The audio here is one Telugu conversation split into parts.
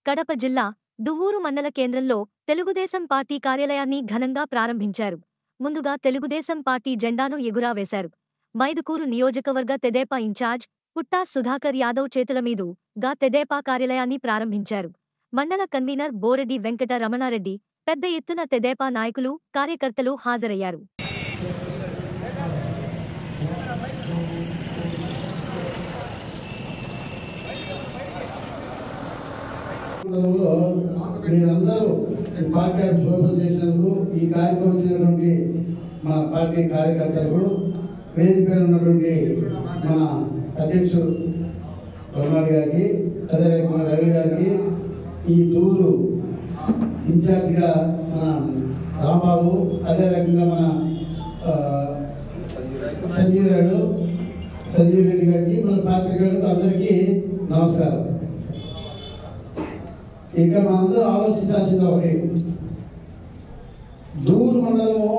కడప జిల్లా దువ్వూరు మండల కేంద్రంలో తెలుగుదేశం పార్టీ కార్యాలయాన్ని ఘనంగా ప్రారంభించారు ముందుగా తెలుగుదేశం పార్టీ జెండాను ఎగురావేశారు మైదుకూరు నియోజకవర్గ తెదేపా ఇన్ఛార్జ్ పుట్టా సుధాకర్ యాదవ్ చేతుల మీదు గా తెదేపా కార్యాలయాన్ని ప్రారంభించారు మండల కన్వీనర్ బోరెడ్డి వెంకట రమణారెడ్డి పెద్ద ఎత్తున తెదేపా నాయకులు కార్యకర్తలు హాజరయ్యారు సందర్భంలో మీరందరూ ఈ పార్టీ ఆఫీస్ ఓపెన్ చేసినందుకు ఈ కార్యక్రమం వచ్చినటువంటి మన పార్టీ కార్యకర్తలకు వేదిక పైన ఉన్నటువంటి మన అధ్యక్షుడు రమణాడి గారికి అదేవిధంగా రవి గారికి ఈ దూరు ఇన్ఛార్జిగా మన రాంబాబు అదే రకంగా మన ఆ, సంజీవ్ రాయుడు సంజీవ్ రెడ్డి గారికి మన పాత్రికేయులకు అందరికీ నమస్కారం ఇక్కడ మనందరూ ఆలోచించాల్సింది ఒకటి దూరు మండలము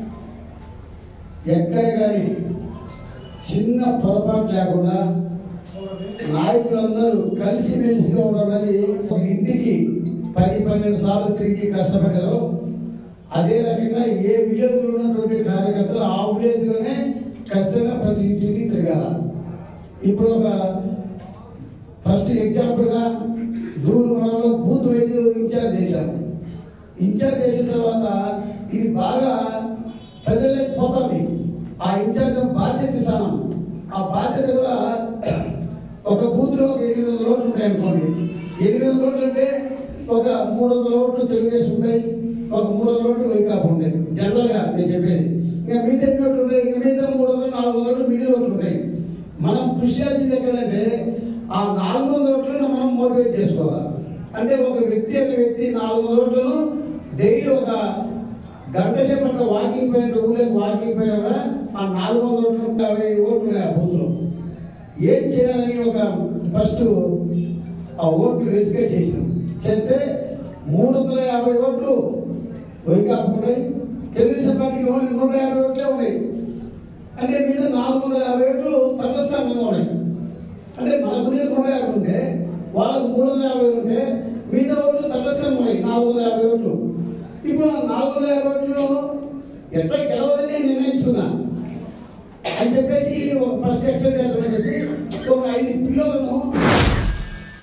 ఎక్కడే కానీ చిన్న పొరపాటు లేకుండా నాయకులందరూ కలిసిమెలిసిగా ఉండన్నది ఒక ఇంటికి పది పన్నెండు సార్లు తిరిగి కష్టపడ్డారు అదే రకంగా ఏ విలేజ్లో ఉన్నటువంటి కార్యకర్తలు ఆ విలేజ్లోనే ఖచ్చితంగా ప్రతి ఇంటికి తిరగాల ఇప్పుడు ఒక ఫస్ట్ ఎగ్జాంపుల్గా దూరు మనలో బూత్ వైజ్ ఇన్ఛార్జ్ చేశాం ఇన్ఛార్జ్ చేసిన తర్వాత ఇది బాగా ప్రజలకు పోతుంది ఆ ఇన్ఛార్జ్ బాధ్యత ఇస్తాను ఆ బాధ్యత కూడా ఒక బూత్ లో ఒక ఎనిమిది వందల ఓట్లు ఉంటాయి అనుకోండి ఎనిమిది వందల ఓట్లు అంటే ఒక మూడు వందల ఓట్లు తెలుగుదేశం ఉంటాయి ఒక మూడు వందల ఓట్లు వైకాపా ఉంటాయి జనరల్ గా నేను చెప్పేది ఇంకా మిగతా ఎన్ని ఓట్లు ఉంటాయి ఇంకా మిగతా మూడు వందలు నాలుగు వందల ఓట్లు మిగిలి ఓట్లు ఉంటాయి మనం కృషి చేసింది ఎక్కడంటే ఆ నాలుగు వందల ఓట్లను మనం మోటివేట్ చేసుకోవాలి అంటే ఒక వ్యక్తి అనే వ్యక్తి నాలుగు వందల ఓట్లను డైలీ ఒక గంట సేపు అట్లా వాకింగ్ పోయినట్టు ఊళ్ళకి వాకింగ్ పోయినా కూడా ఆ నాలుగు వందల ఓట్లు యాభై ఓట్లు ఉన్నాయి ఆ బూత్లో ఏం చేయాలని ఒక ఫస్ట్ ఆ ఓట్లు వెరిఫై చేసినాం చేస్తే మూడు వందల యాభై ఓట్లు వైకాపు ఉన్నాయి తెలుగుదేశం పార్టీకి ఓన్లీ నూట యాభై ఓట్లే ఉన్నాయి అంటే మీద నాలుగు వందల యాభై ఓట్లు తటస్థానంగా ఉన్నాయి అంటే మనకు మీద నూట యాభై ఉంటే వాళ్ళకు మూడు వందల యాభై ఉంటే మిగతా ఓట్లు తటస్థానం ఉన్నాయి నాలుగు వందల యాభై ఓట్లు ఇప్పుడు ఆ నాలుగు వందల యాభై ఓట్లు ఎట్లా గెలవదని నేను నిర్ణయించుకున్నా అని చెప్పేసి ఒక ఫస్ట్ ఎక్సర్సైజ్ చేద్దామని చెప్పి ఒక ఐదు పిల్లలను